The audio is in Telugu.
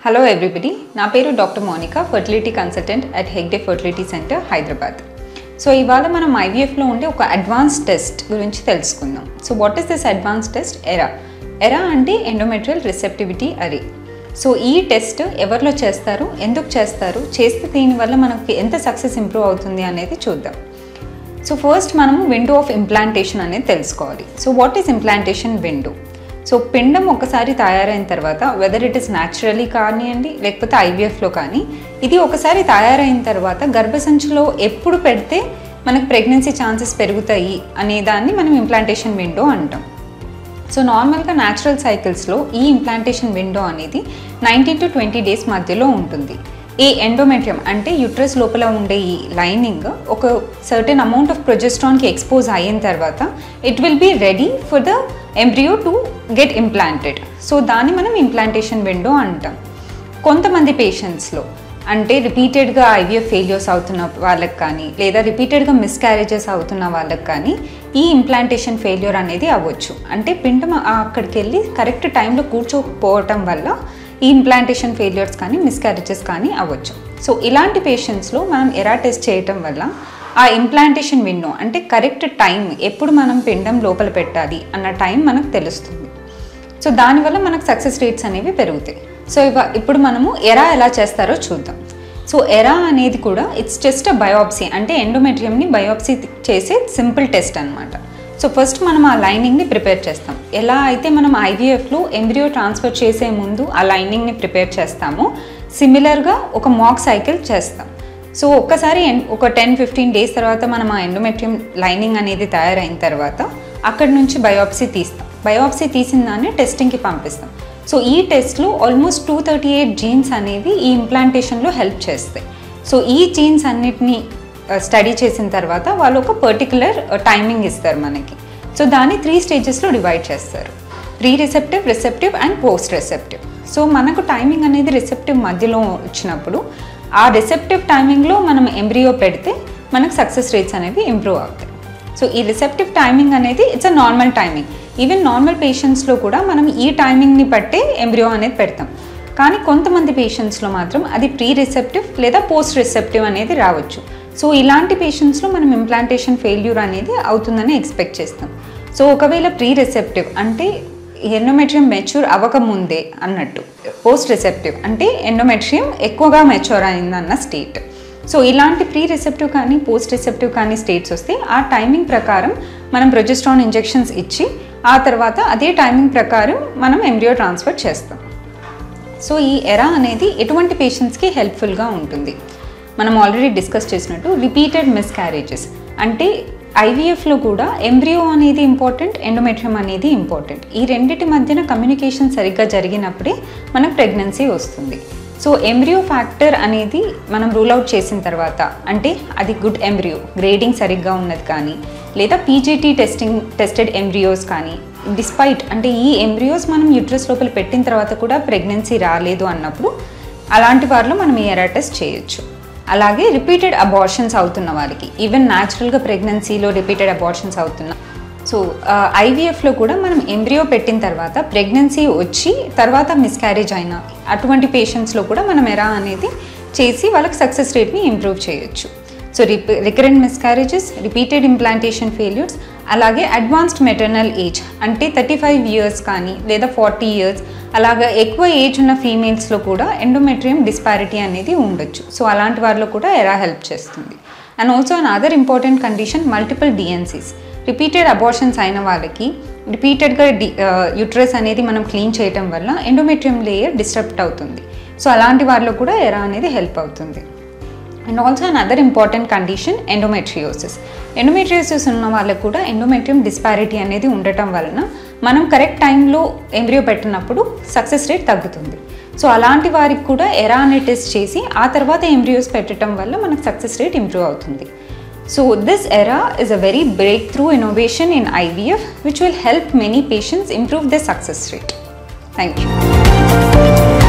హలో ఎవ్రీబడి నా పేరు doctor Monica fertility consultant at Hegde fertility centre Hyderabad so ఇవాళ మనం ఐవీఎఫ్లో ఉండే ఒక అడ్వాన్స్ టెస్ట్ గురించి తెలుసుకుందాం so what is this advance test ERA ERA అంటే ఎండోమెట్రియల్ రిసెప్టివిటీ అరీ సో ఈ టెస్ట్ ఎవరిలో చేస్తారు ఎందుకు చేస్తారు చేస్తే దీనివల్ల మనకి ఎంత సక్సెస్ ఇంప్రూవ్ అవుతుంది అనేది చూద్దాం సో ఫస్ట్ మనము విండో ఆఫ్ ఇంప్లాంటేషన్ అనేది తెలుసుకోవాలి so what is implantation window so పిండం ఒకసారి తయారైన తర్వాత వెదర్ ఇట్ ఇస్ న్యాచురలీ కానివ్వండి లేకపోతే ఐవీఎఫ్లో కానీ ఇది ఒకసారి తయారైన తర్వాత గర్భసంచిలో ఎప్పుడు పెడితే మనకు ప్రెగ్నెన్సీ ఛాన్సెస్ పెరుగుతాయి అనే దాన్ని మనం ఇంప్లాంటేషన్ విండో అంటాం సో నార్మల్గా న్యాచురల్ సైకిల్స్లో ఈ ఇంప్లాంటేషన్ విండో అనేది నైన్టీన్ టు ట్వంటీ డేస్ మధ్యలో ఉంటుంది ఈ ఎండోమెట్రియం అంటే యుట్రస్ లోపల ఉండే ఈ లైనింగ్ ఒక సర్టెన్ అమౌంట్ ఆఫ్ ప్రొజెస్ట్రాన్కి ఎక్స్పోజ్ అయిన తర్వాత it will be ready for the embryo to get implanted so దాన్ని మనం ఇంప్లాంటేషన్ విండో అంటాం కొంతమంది పేషెంట్స్లో అంటే రిపీటెడ్గా ఐవీఎఫ్ ఫెయిల్యూర్స్ అవుతున్న వాళ్ళకి కానీ లేదా రిపీటెడ్గా మిస్క్యారేజెస్ అవుతున్న వాళ్ళకి కానీ ఈ ఇంప్లాంటేషన్ ఫెయిల్యూర్ అనేది అవ్వచ్చు అంటే పిండం అక్కడికి వెళ్ళి కరెక్ట్ టైంలో కూర్చోకపోవటం వల్ల ఈ ఇంప్లాంటేషన్ ఫెయిల్యూర్స్ కానీ మిస్క్యారేజెస్ కానీ అవ్వచ్చు సో ఇలాంటి పేషెంట్స్లో మనం ఎరా టెస్ట్ చేయటం వల్ల ఆ ఇంప్లాంటేషన్ విన్నో అంటే కరెక్ట్ టైం ఎప్పుడు మనం పిండం లోపల పెట్టాలి అన్న టైం మనకు తెలుస్తుంది సో దానివల్ల మనకు సక్సెస్ రేట్స్ అనేవి పెరుగుతాయి సో ఇవ ఇప్పుడు మనము ఎరా ఎలా చేస్తారో చూద్దాం సో ఎరా అనేది కూడా ఇట్స్ జస్ట్ అ బయోప్సీ అంటే ఎండోమెట్రియంని బయోప్సీ చేసే సింపుల్ టెస్ట్ అనమాట సో ఫస్ట్ మనం ఆ లైనింగ్ని ప్రిపేర్ చేస్తాం ఎలా అయితే మనం ఐవీఎఫ్లో ఎంబ్రియో ట్రాన్స్ఫర్ చేసే ముందు ఆ లైనింగ్ని ప్రిపేర్ చేస్తామో సిమిలర్గా ఒక మాక్ సైకిల్ చేస్తాం సో ఒక్కసారి ఎన్- ఒక టెన్ ఫిఫ్టీన్ డేస్ తర్వాత మనం ఆ ఎండోమెట్రియం లైనింగ్ అనేది తయారైన తర్వాత అక్కడ నుంచి బయోప్సీ తీస్తాం బయోప్సీ తీసిన దాన్ని టెస్టింగ్కి పంపిస్తాం సో ఈ టెస్ట్లో almost two thirty eight genes అనేవి ఈ ఇంప్లాంటేషన్లో హెల్ప్ చేస్తాయి సో ఈ జీన్స్ అన్నిటిని స్టడీ చేసిన తర్వాత వాళ్ళు ఒక పర్టికులర్ టైమింగ్ ఇస్తారు మనకి సో దాన్ని త్రీ స్టేజెస్లో డివైడ్ చేస్తారు pre receptive receptive and post receptive so మనకు టైమింగ్ అనేది రిసెప్టివ్ మధ్యలో వచ్చినప్పుడు ఆ రిసెప్టివ్ టైమింగ్లో మనం ఎంబ్రియో పెడితే మనకు సక్సెస్ రేట్స్ అనేవి ఇంప్రూవ్ అవుతాయి సో ఈ రిసెప్టివ్ టైమింగ్ అనేది it's a normal timing even normal పేషెంట్స్లో కూడా మనం ఈ టైమింగ్ని బట్టే ఎంబ్రియో అనేది పెడతాం కానీ కొంతమంది పేషెంట్స్లో మాత్రం అది ప్రీ రిసెప్టివ్ లేదా పోస్ట్ రిసెప్టివ్ అనేది రావచ్చు సో ఇలాంటి పేషెంట్స్లో మనం ఇంప్లాంటేషన్ ఫెయిల్యూర్ అనేది అవుతుందని ఎక్స్పెక్ట్ చేస్తాం సో ఒకవేళ ప్రీ రిసెప్టివ్ అంటే ఎండోమెట్రియం మెచ్యూర్ అవ్వకముందే అన్నట్టు పోస్ట్ రిసెప్టివ్ అంటే ఎండోమెట్రియం ఎక్కువగా మెచ్యూర్ అయిందన్న స్టేట్ సో ఇలాంటి ప్రీ రిసెప్టివ్ కానీ పోస్ట్ రిసెప్టివ్ కానీ స్టేట్స్ వస్తే ఆ టైమింగ్ ప్రకారం మనం ప్రొజెస్ట్రాన్ ఇంజెక్షన్స్ ఇచ్చి ఆ తర్వాత అదే టైమింగ్ ప్రకారం మనం ఎంబ్రియో ట్రాన్స్ఫర్ చేస్తాం సో ఈ ఎరా అనేది ఎటువంటి పేషెంట్స్కి హెల్ప్ఫుల్గా ఉంటుంది మనం ఆల్రెడీ డిస్కస్ చేసినట్టు రిపీటెడ్ మిస్క్యారేజెస్ అంటే ఐవీఎఫ్లో కూడా ఎంబ్రియో అనేది ఇంపార్టెంట్ ఎండోమెట్రియం అనేది ఇంపార్టెంట్ ఈ రెండిటి మధ్యన కమ్యూనికేషన్ సరిగ్గా జరిగినప్పుడే మనకు ప్రెగ్నెన్సీ వస్తుంది సో ఎంబ్రియో ఫ్యాక్టర్ అనేది మనం రూల్ అవుట్ చేసిన తర్వాత అంటే అది గుడ్ ఎంబ్రియో గ్రేడింగ్ సరిగ్గా ఉన్నది కానీ లేదా పీజీటీ టెస్టింగ్ టెస్టెడ్ ఎంబ్రియోస్ కానీ డిస్పైట్ అంటే ఈ ఎంబ్రియోస్ మనం యూట్రస్ లోపల పెట్టిన తర్వాత కూడా ప్రెగ్నెన్సీ రాలేదు అన్నప్పుడు అలాంటి వారిలో మనం ఈ ఎరా టెస్ట్ చేయొచ్చు అలాగే రిపీటెడ్ అబార్షన్స్ అవుతున్న వారికి ఈవెన్ న్యాచురల్గా ప్రెగ్నెన్సీలో రిపీటెడ్ అబార్షన్స్ అవుతున్న సో ఐవీఎఫ్లో కూడా మనం ఎంబ్రియో పెట్టిన తర్వాత ప్రెగ్నెన్సీ వచ్చి తర్వాత మిస్క్యారేజ్ అయిన అటువంటి పేషెంట్స్లో కూడా మనం ఎరా అనేది చేసి వాళ్ళకి సక్సెస్ రేట్ని ఇంప్రూవ్ చేయొచ్చు సో రిప recurrent miscarriages repeated implantation failures అలాగే అడ్వాన్స్డ్ మెటర్నల్ ఏజ్ అంటే థర్టీ ఫైవ్ ఇయర్స్ కానీ లేదా ఫార్టీ ఇయర్స్ అలాగా ఎక్కువ ఏజ్ ఉన్న ఫీమేల్స్లో కూడా ఎండోమెట్రియం డిస్పారిటీ అనేది ఉండొచ్చు సో అలాంటి వారిలో కూడా ఎరా హెల్ప్ చేస్తుంది and also another important condition multiple DNCs repeated abortions అయిన వాళ్ళకి రిపీటెడ్గా డి యుట్రస్ అనేది మనం క్లీన్ చేయటం వల్ల ఎండోమెట్రియం లేయర్ డిస్టర్బ్ అవుతుంది సో అలాంటి వారిలో కూడా ఎరా అనేది హెల్ప్ అవుతుంది and also another important condition endometriosis endometriosis ఉన్న వాళ్ళకు కూడా ఎండోమెట్రియం డిస్పారిటీ అనేది ఉండటం వలన మనం కరెక్ట్ టైంలో ఎంబ్రియో పెట్టినప్పుడు సక్సెస్ రేట్ తగ్గుతుంది సో అలాంటి వారికి కూడా ఎరా అనే టెస్ట్ చేసి ఆ తర్వాత ఎంబ్రియోస్ పెట్టడం వల్ల మనకు సక్సెస్ రేట్ ఇంప్రూవ్ అవుతుంది so this ERA is a very breakthrough innovation in IVF which will help many patients improve their success rate. Thank you.